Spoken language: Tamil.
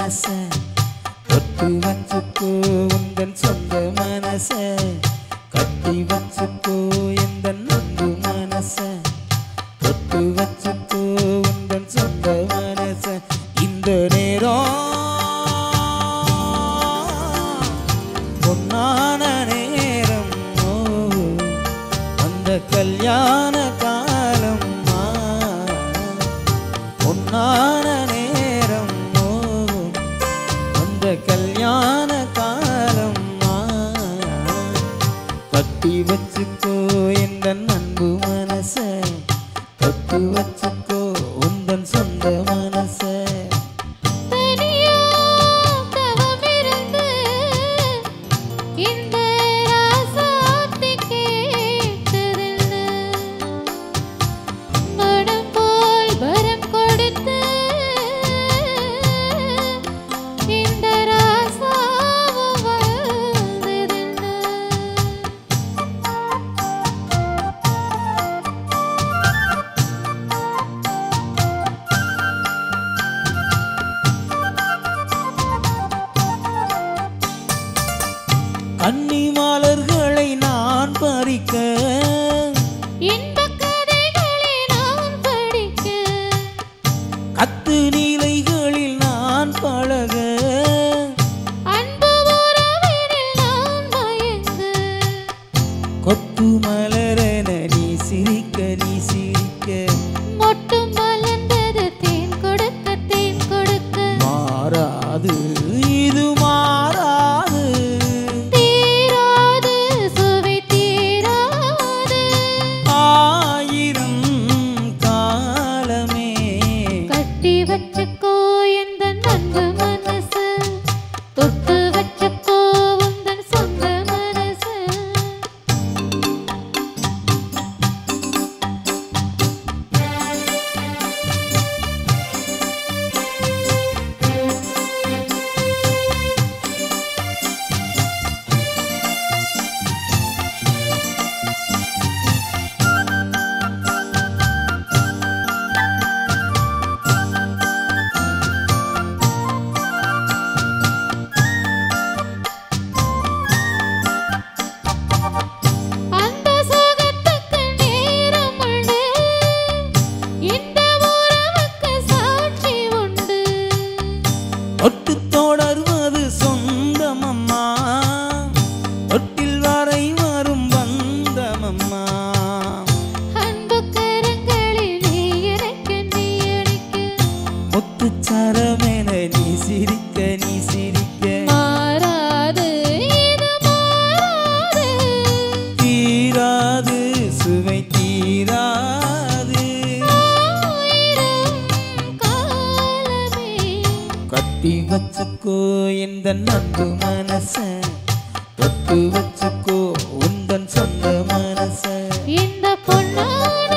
மனச தொட்டு வச்சுக்கோ உந்தன் சொந்த மனச கட்டி வச்சுக்கோ எந்த அன்பு மனச தொட்டு வச்சுக்கோ உந்தன் சொந்த மனச இந்த நேரம் பொன்னான நேரம் ஓ அந்த கல்யாண காலம் பொன்னான நேரம் ஓ அந்த கல்யாண காலம் கட்டி வச்சுக்கோ எந்த அன்பு மனச கட்டி வச்சுக்கோ உந்தன் சொந்த மனச தனியா தவமிருந்து இந்த ராசாத்தி கேட்டதென்ன மனம் போல் வரம் கொடுத்து இந்த ராசாவும் வாழ்ந்ததென்ன கன்னி மலர்களை நான் பறிக்க இன்பக் கதைகளை நான் படிக்க கத்து நீலைகளில் நான் பழக அன்பு உறவினில் நான் மயங்க கொத்து மலரென நீ சிரிக்க நீ சிரிக்க மொட்டு மலர்ந்தது தேன் கொடுக்க தேன் கொடுக்க மாறாது இது மாறாது தீராது சுவை தீராது ஆயிரம் காலமே கட்டி வச்சுக்கோ எந்த அன்பு மனசு தொட்டு வச்சுக்கோ உந்தன் சொந்த மனசு அந்த சுகத்துக்கு நேரம் உண்டு இந்த உறவுக்கு சாட்சி உண்டு தொட்டு தொடர்வது சொந்தமம்மா தொட்டில் வரை வரும் பந்தமம்மா அன்பு கரங்களில் நீ இணைக்க நீ அணைக்க முத்துச்சரமென நீ சிரிக்க நீ சிரிக்க மாறாது இது மாறாது தீராது சுவை தீராது ஆயிரம் காலமே கட்டி வச்சுக்கோ இந்த அன்பு மனச தொட்டு வச்சுக்கோ உந்தன் சொந்த மனச இந்த பொன்னான